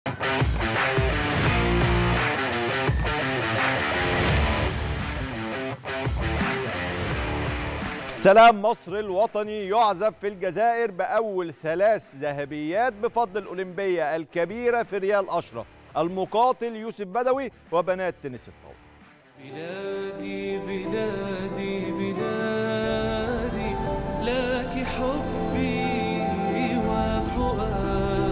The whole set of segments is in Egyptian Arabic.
سلام مصر الوطني يعزف في الجزائر بأول ثلاث ذهبيات بفضل الأولمبية الكبيرة في ريال أشرف المقاتل يوسف بدوي وبنات تنس الطاولة بلادي بلادي بلادي لك حبي وفؤادي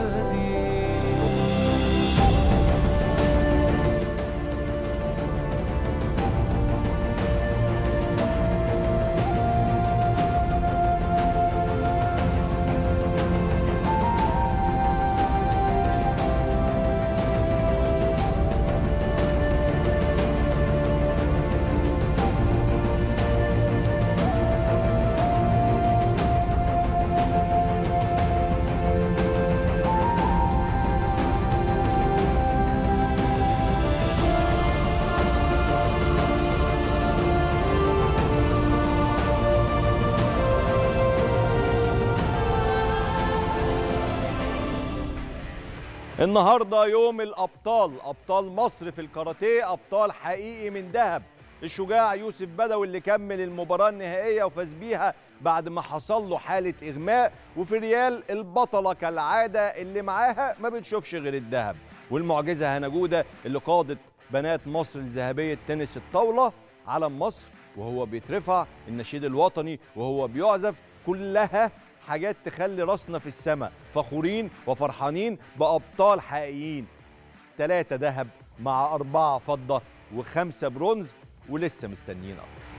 النهارده يوم الابطال ابطال مصر في الكاراتيه ابطال حقيقي من ذهب الشجاع يوسف بدوي اللي كمل المباراه النهائيه وفاز بيها بعد ما حصل له حاله اغماء وفي ريال البطله كالعاده اللي معاها ما بتشوفش غير الذهب والمعجزه هنا جوده اللي قادت بنات مصر لذهبيه تنس الطاوله علم مصر وهو بيترفع النشيد الوطني وهو بيعزف كلها حاجات تخلي راسنا في السماء فخورين وفرحانين بأبطال حقيقيين ثلاثة ذهب مع أربعة فضة وخمسة برونز ولسه مستنيين أكتر